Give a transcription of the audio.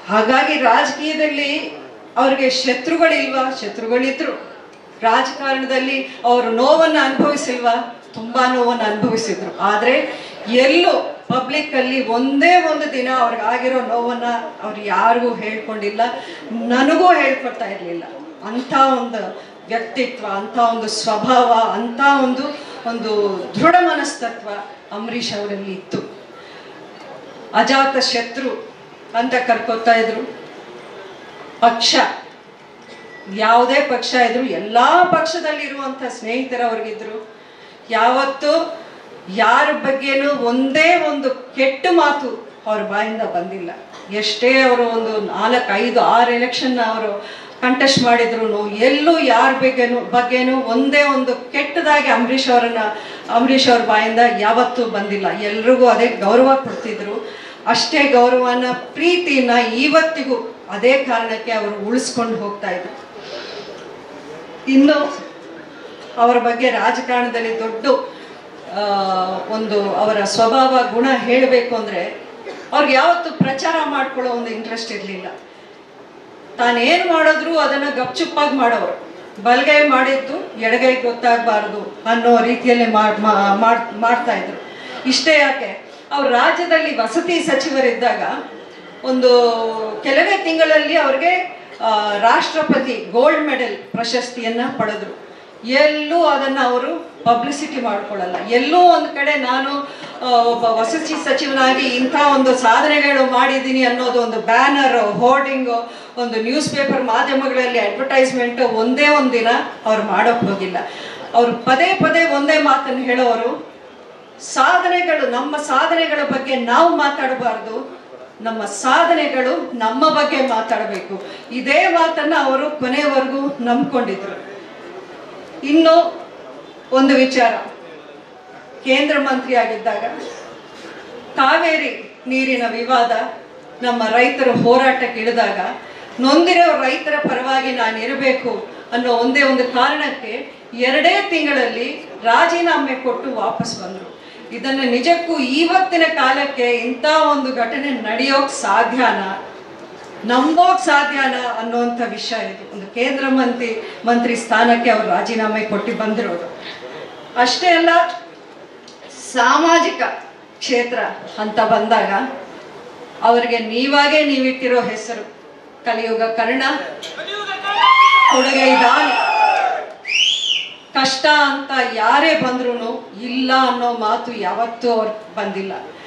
ಹಾಗಾಗಿ ರಾಜಕೀಯದಲ್ಲಿ ಅವ್ರಿಗೆ ಶತ್ರುಗಳಿಲ್ವಾ ಶತ್ರುಗಳಿದ್ರು ರಾಜಕಾರಣದಲ್ಲಿ ಅವರು ನೋವನ್ನ ಅನುಭವಿಸಿಲ್ವಾ ತುಂಬಾ ನೋವನ್ನು ಅನುಭವಿಸಿದ್ರು ಆದ್ರೆ ಎಲ್ಲೂ ಪಬ್ಲಿಕ್ ಅಲ್ಲಿ ಒಂದೇ ಒಂದು ದಿನ ಅವ್ರಿಗೆ ಆಗಿರೋ ನೋವನ್ನ ಅವ್ರು ಯಾರಿಗೂ ಹೇಳ್ಕೊಂಡಿಲ್ಲ ನನಗೂ ಹೇಳ್ಕೊಡ್ತಾ ಇರ್ಲಿಲ್ಲ ಅಂತ ಒಂದು ವ್ಯಕ್ತಿತ್ವ ಅಂತ ಒಂದು ಸ್ವಭಾವ ಅಂತ ಒಂದು ಒಂದು ದೃಢ ಮನಸ್ತತ್ವ ಅಂಬರೀಷ್ ಅವರಲ್ಲಿ ಇತ್ತು ಅಜಾತ ಶತ್ರು ಅಂತ ಕರ್ಕೋತಾ ಇದ್ರು ಪಕ್ಷ ಯಾವುದೇ ಪಕ್ಷ ಇದ್ರು ಎಲ್ಲಾ ಪಕ್ಷದಲ್ಲಿರುವಂಥ ಸ್ನೇಹಿತರು ಅವ್ರಿಗಿದ್ರು ಯಾವತ್ತು ಯಾರ ಬಗ್ಗೆನೂ ಒಂದೇ ಒಂದು ಕೆಟ್ಟ ಮಾತು ಅವ್ರ ಬಾಯಿಂದ ಬಂದಿಲ್ಲ ಎಷ್ಟೇ ಅವರು ಒಂದು ನಾಲ್ಕು ಐದು ಆರು ಎಲೆಕ್ಷನ್ ಅವರು ಕಂಟೆಸ್ಟ್ ಮಾಡಿದ್ರು ಎಲ್ಲೂ ಯಾರ ಬಗ್ಗೆನೂ ಬಗ್ಗೆನೂ ಒಂದೇ ಒಂದು ಕೆಟ್ಟದಾಗಿ ಅಂಬರೀಷ್ ಅವರನ್ನ ಅಂಬರೀಷ್ ಅವ್ರ ಬಾಯಿಂದ ಯಾವತ್ತೂ ಬಂದಿಲ್ಲ ಎಲ್ರಿಗೂ ಅದೇ ಗೌರವ ಕೊಡ್ತಿದ್ರು ಅಷ್ಟೇ ಗೌರವನ ಪ್ರೀತಿನ ಇವತ್ತಿಗೂ ಅದೇ ಕಾರಣಕ್ಕೆ ಅವರು ಉಳಿಸ್ಕೊಂಡು ಹೋಗ್ತಾ ಇದ್ರು ಇನ್ನು ಅವರ ಬಗ್ಗೆ ರಾಜಕಾರಣದಲ್ಲಿ ದೊಡ್ಡ ಆ, ಒಂದು ಅವರ ಸ್ವಭಾವ ಗುಣ ಹೇಳಬೇಕು ಅಂದ್ರೆ ಅವ್ರಿಗೆ ಯಾವತ್ತು ಪ್ರಚಾರ ಮಾಡ್ಕೊಳ್ಳೋ ಒಂದು ಇಂಟ್ರೆಸ್ಟ್ ಇರಲಿಲ್ಲ ತಾನೇನು ಮಾಡಿದ್ರು ಅದನ್ನ ಗಪ್ಚುಪ್ಪಾಗಿ ಮಾಡೋರು ಬಲಗೈ ಮಾಡಿದ್ದು ಎಡಗೈ ಗೊತ್ತಾಗಬಾರ್ದು ಅನ್ನೋ ರೀತಿಯಲ್ಲಿ ಮಾಡ್- ಮಾ- ಮಾಡ್- ಮಾಡ್ತಾ ಇದ್ರು ಇಷ್ಟೇ ಯಾಕೆ ಅವ್ರು ರಾಜ್ಯದಲ್ಲಿ ವಸತಿ ಸಚಿವರಿದ್ದಾಗ ಒಂದು ಕೆಲವೇ ತಿಂಗಳಲ್ಲಿ ಅವ್ರಿಗೆ ಆ, ರಾಷ್ಟ್ರಪತಿ ಗೋಲ್ಡ್ ಮೆಡಲ್ ಪ್ರಶಸ್ತಿಯನ್ನ ಪಡೆದ್ರು ಎಲ್ಲೂ ಅದನ್ನ ಅವರು ಪಬ್ಲಿಸಿಟಿ ಮಾಡ್ಕೊಳ್ಳಲ್ಲ ಎಲ್ಲೂ ಒಂದು ಕಡೆ ನಾನು ಆ, ಒಬ್ಬ ವಸತಿ ಸಚಿವನಾಗಿ ಇಂಥ ಒಂದು ಸಾಧನೆಗಳು ಮಾಡಿದ್ದೀನಿ ಅನ್ನೋದು ಒಂದು ಬ್ಯಾನರ್ ಹೋರ್ಡಿಂಗ್ ಒಂದು ನ್ಯೂಸ್ ಪೇಪರ್ ಮಾಧ್ಯಮಗಳಲ್ಲಿ ಅಡ್ವರ್ಟೈಸ್ಮೆಂಟ್ ಒಂದೇ ಒಂದು ದಿನ ಅವ್ರು ಮಾಡೋಕ್ ಹೋಗಿಲ್ಲ ಅವ್ರು ಪದೇ ಪದೇ ಒಂದೇ ಮಾತನ್ನು ಹೇಳೋರು ಸಾಧನೆಗಳು ನಮ್ಮ ಸಾಧನೆಗಳ ಬಗ್ಗೆ ನಾವು ಮಾತಾಡಬಾರ್ದು ನಮ್ಮ ಸಾಧನೆಗಳು ನಮ್ಮ ಬಗ್ಗೆ ಮಾತಾಡಬೇಕು ಇದೇ ಮಾತನ್ನ ಅವರು ಕೊನೆಯವರೆಗೂ ನಂಬ್ಕೊಂಡಿದ್ರು ಇನ್ನು ಒಂದು ವಿಚಾರ ಕೇಂದ್ರ ಮಂತ್ರಿ ಆಗಿದ್ದಾಗ ಕಾವೇರಿ ನೀರಿನ ವಿವಾದ ನಮ್ಮ ರೈತರು ಹೋರಾಟಕ್ಕೆ ಇಳಿದಾಗ ನೊಂದಿರೋ ರೈತರ ಪರವಾಗಿ ನಾನು ಇರಬೇಕು ಅನ್ನೋ ಒಂದೇ ಒಂದು ಕಾರಣಕ್ಕೆ ಎರಡೇ ತಿಂಗಳಲ್ಲಿ ರಾಜೀನಾಮೆ ಕೊಟ್ಟು ವಾಪಸ್ ಬಂದರು ಇದನ್ನು ನಿಜಕ್ಕೂ ಇವತ್ತಿನ ಕಾಲಕ್ಕೆ ಇಂಥ ಒಂದು ಘಟನೆ ನಡೆಯೋಕ್ ಸಾಧ್ಯನಾ ನಂಬೋಕ್ ಸಾಧ್ಯನಾ ಅನ್ನುವಂಥ ವಿಷಯ ಇದು ಒಂದು ಕೇಂದ್ರ ಮಂತ್ರಿ ಮಂತ್ರಿ ಸ್ಥಾನಕ್ಕೆ ಅವರು ರಾಜೀನಾಮೆ ಕೊಟ್ಟು ಬಂದಿರೋದು ಅಷ್ಟೇ ಅಲ್ಲ ಸಾಮಾಜಿಕ ಕ್ಷೇತ್ರ ಅಂತ ಬಂದಾಗ ಅವರಿಗೆ ನೀವಾಗೇ ನೀವಿಟ್ಟಿರೋ ಹೆಸರು ಕಲಿಯುಗ ಕರ್ಣ ಕೊಡುಗೈ ದಾನಿ ಕಷ್ಟ ಅಂತ ಯಾರೇ ಬಂದ್ರು ಇಲ್ಲ ಅನ್ನೋ ಮಾತು ಯಾವತ್ತೂ ಅವ್ರಿಗೆ ಬಂದಿಲ್ಲ